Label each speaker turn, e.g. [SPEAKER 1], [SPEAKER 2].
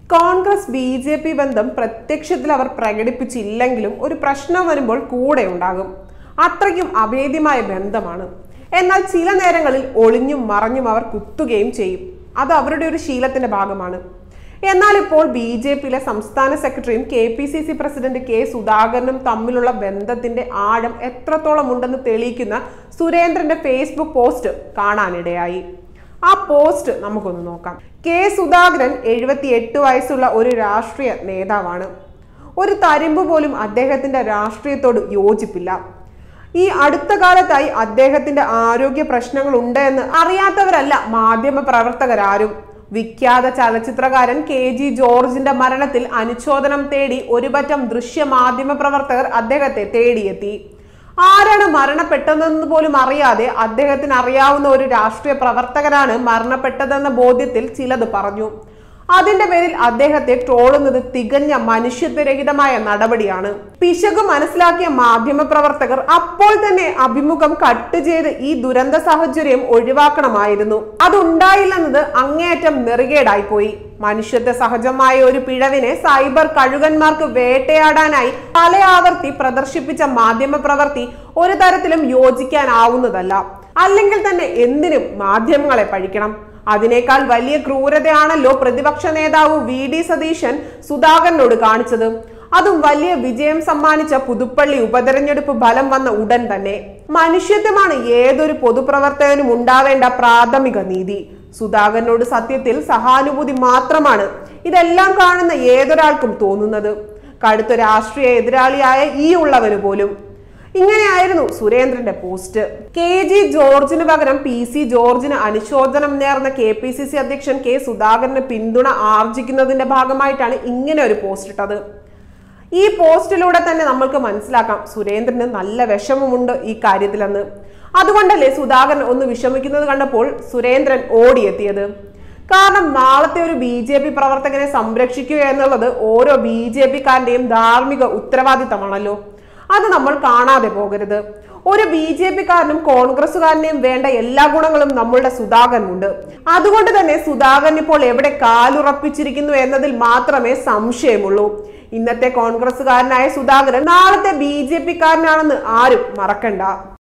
[SPEAKER 1] Congress B J P ബന്ധം പ്രത്യക്ഷത്തിൽ അവർ പ്രകടിപ്പിച്ചില്ലെങ്കിലും ഒരു പ്രശ്നം വരുമ്പോൾ കൂടെ ഉണ്ടാകും അത്രയ്ക്കും അഭേദ്യമായ ബന്ധമാണ് എന്നാൽ ചില നേരങ്ങളിൽ ഒളിഞ്ഞും മറഞ്ഞും അവർ കുത്തുകയും ചെയ്യും അത് അവരുടെ ഒരു ശീലത്തിന്റെ ഭാഗമാണ് എന്നാൽ ഇപ്പോൾ ബി ജെ പിയിലെ സംസ്ഥാന സെക്രട്ടറിയും K P C C president K സുധാകരനും തമ്മിലുള്ള ബന്ധത്തിന്റെ ആഴം എത്രത്തോളം ഉണ്ടെന്ന് തെളിയിക്കുന്ന സുരേന്ദ്രന്റെ ഫേസ്ബുക്ക് പോസ്റ്റ് കാണാനിടയായി ആ പോസ്റ്റ് നമുക്കൊന്ന് നോക്കാം കെ സുധാകരൻ എഴുപത്തി എട്ട് വയസ്സുള്ള ഒരു രാഷ്ട്രീയ നേതാവാണ് ഒരു തരിമ്പ് പോലും അദ്ദേഹത്തിന്റെ രാഷ്ട്രീയത്തോട് യോജിപ്പില്ല ഈ അടുത്ത കാലത്തായി അദ്ദേഹത്തിന്റെ ആരോഗ്യ പ്രശ്നങ്ങൾ ഉണ്ട് എന്ന് അറിയാത്തവരല്ല മാധ്യമ പ്രവർത്തകരാരും വിഖ്യാത ചലച്ചിത്രകാരൻ കെ ജി ജോർജിന്റെ മരണത്തിൽ അനുശോചനം തേടി ഒരുപറ്റം ദൃശ്യ മാധ്യമ പ്രവർത്തകർ അദ്ദേഹത്തെ തേടിയെത്തി ആരാണ് മരണപ്പെട്ടതെന്ന് പോലും അറിയാതെ അദ്ദേഹത്തിന് അറിയാവുന്ന ഒരു രാഷ്ട്രീയ പ്രവർത്തകരാണ് മരണപ്പെട്ടതെന്ന ബോധ്യത്തിൽ ചിലത് പറഞ്ഞു അതിന്റെ പേരിൽ അദ്ദേഹത്തെ ട്രോളുന്നത് തികഞ്ഞ മനുഷ്യത്വരഹിതമായ നടപടിയാണ് പിശക് മനസ്സിലാക്കിയ മാധ്യമ പ്രവർത്തകർ അപ്പോൾ തന്നെ അഭിമുഖം കട്ട് ചെയ്ത് ഈ ദുരന്ത സാഹചര്യം ഒഴിവാക്കണമായിരുന്നു അതുണ്ടായില്ലെന്നത് അങ്ങേയറ്റം നെറുകേടായിപ്പോയി മനുഷ്യത്വ സഹജമായ ഒരു പിഴവിനെ സൈബർ കഴുകന്മാർക്ക് വേട്ടയാടാനായി പല ആവർത്തി പ്രദർശിപ്പിച്ച മാധ്യമ പ്രവർത്തി ഒരു തരത്തിലും യോജിക്കാനാവുന്നതല്ല അല്ലെങ്കിൽ തന്നെ എന്തിനും മാധ്യമങ്ങളെ പഴിക്കണം അതിനേക്കാൾ വലിയ ക്രൂരതയാണല്ലോ പ്രതിപക്ഷ നേതാവ് വി ഡി സതീശൻ സുധാകരനോട് കാണിച്ചത് അതും വലിയ വിജയം സമ്മാനിച്ച പുതുപ്പള്ളി ഉപതെരഞ്ഞെടുപ്പ് ഫലം വന്ന ഉടൻ തന്നെ മനുഷ്യത്വമാണ് ഏതൊരു പൊതുപ്രവർത്തകനും ഉണ്ടാവേണ്ട പ്രാഥമിക നീതി സുധാകരനോട് സത്യത്തിൽ സഹാനുഭൂതി മാത്രമാണ് ഇതെല്ലാം കാണുന്ന ഏതൊരാൾക്കും തോന്നുന്നത് കടുത്ത രാഷ്ട്രീയ എതിരാളിയായ ഈ ഉള്ളവന് പോലും ഇങ്ങനെയായിരുന്നു സുരേന്ദ്രന്റെ പോസ്റ്റ് കെ ജി ജോർജിന് പകരം പി സി ജോർജിന് അനുശോചനം നേർന്ന കെ പി സി സി അധ്യക്ഷൻ കെ സുധാകരന് പിന്തുണ ആർജിക്കുന്നതിന്റെ ഭാഗമായിട്ടാണ് ഇങ്ങനെ ഒരു പോസ്റ്റ് ഇട്ടത് ഈ പോസ്റ്റിലൂടെ തന്നെ നമ്മൾക്ക് മനസ്സിലാക്കാം സുരേന്ദ്രന് നല്ല വിഷമമുണ്ട് ഈ കാര്യത്തിലെന്ന് അതുകൊണ്ടല്ലേ സുധാകരൻ ഒന്ന് വിഷമിക്കുന്നത് കണ്ടപ്പോൾ സുരേന്ദ്രൻ ഓടിയെത്തിയത് കാരണം നാളത്തെ ഒരു ബി ജെ പി പ്രവർത്തകനെ സംരക്ഷിക്കുക എന്നുള്ളത് ഓരോ ബി ജെ പിക്കാരന്റെയും ധാർമ്മിക ഉത്തരവാദിത്തമാണല്ലോ അത് നമ്മൾ കാണാതെ പോകരുത് ഒരു ബി ജെ പിക്കാരനും കോൺഗ്രസുകാരനെയും വേണ്ട എല്ലാ ഗുണങ്ങളും നമ്മളുടെ സുധാകരനുണ്ട് അതുകൊണ്ട് തന്നെ സുധാകരൻ ഇപ്പോൾ എവിടെ കാലുറപ്പിച്ചിരിക്കുന്നു എന്നതിൽ മാത്രമേ സംശയമുള്ളൂ ഇന്നത്തെ കോൺഗ്രസുകാരനായ സുധാകരൻ നാളത്തെ ബി ജെ പിക്കാരനാണെന്ന് ആരും മറക്കണ്ട